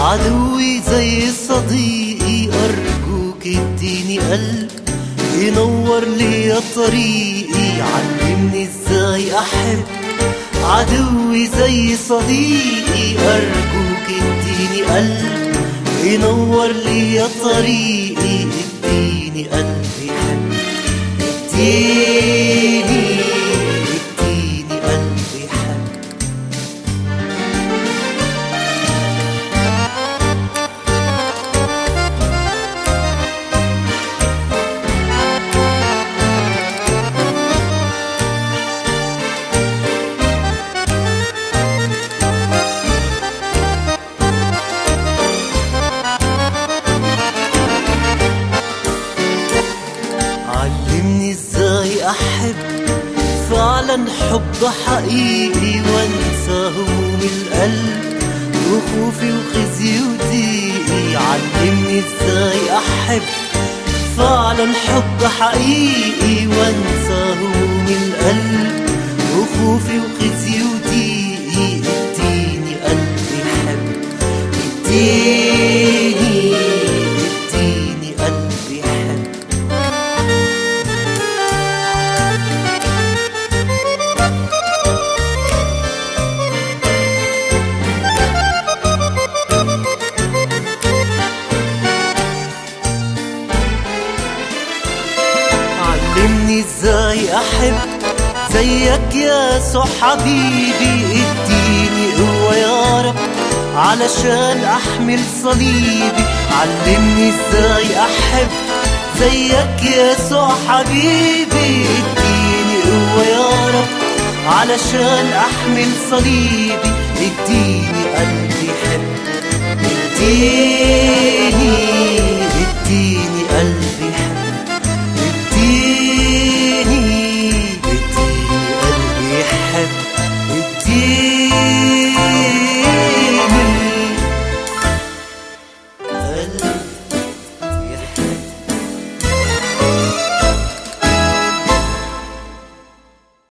عدوي زي صديقي أرجوك اديني قلب ينور لي طريقي علمني ازاي أحب عدوي زي صديقي أرجوك اديني قلب ينور لي طريقي اديني قلب يحب اديني اديني قلب يحب علمني ازاي احب فعلا حب حقيقي وانسى هموم القلب وخوفي وخزي وضيقي علمني ازاي احب فعلا حب حقيقي وانسى هموم القلب وخوفي وخزي وضيقي اديني قلبي يحب اديني اديني قلبي يحب علمني ازاي احب زيك يا سو حبيبي اديني قوة يا رب علشان احمل صليبي علمني ازاي احب زيك يا سو حبيبي اديني قوة يا رب علشان احمل صليبي اديني قلبي يحب اديني